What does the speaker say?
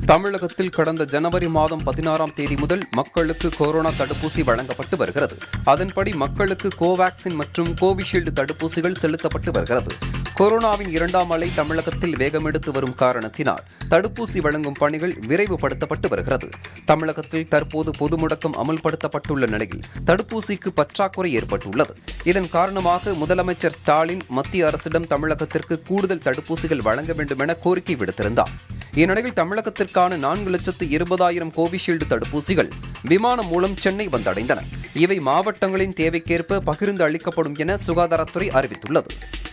தமிழகத்தில் கடந்த ஜனவரி மாதம் பதினாறாம் தேதி முதல் மக்களுக்கு கொரோனா தடுப்பூசி வழங்கப்பட்டு வருகிறது அதன்படி மக்களுக்கு கோவாக்சின் மற்றும் கோவிஷீல்டு தடுப்பூசிகள் செலுத்தப்பட்டு வருகிறது கொரோனாவின் இரண்டாம் அலை தமிழகத்தில் வேகமெடுத்து வரும் காரணத்தினால் தடுப்பூசி வழங்கும் பணிகள் விரைவுபடுத்தப்பட்டு வருகிறது தமிழகத்தில் தற்போது பொது முடக்கம் அமல்படுத்தப்பட்டுள்ள நிலையில் தடுப்பூசிக்கு பற்றாக்குறை ஏற்பட்டுள்ளது இதன் காரணமாக முதலமைச்சர் ஸ்டாலின் மத்திய அரசிடம் தமிழகத்திற்கு கூடுதல் தடுப்பூசிகள் வழங்க வேண்டும் என கோரிக்கை விடுத்திருந்தார் இந்நிலையில் தமிழகத்திற்கான நான்கு லட்சத்து இருபதாயிரம் கோவிஷீல்டு தடுப்பூசிகள் விமானம் மூலம் சென்னை வந்தடைந்தன இவை மாவட்டங்களின் தேவைக்கேற்ப பகிர்ந்து அளிக்கப்படும் என சுகாதாரத்துறை அறிவித்துள்ளது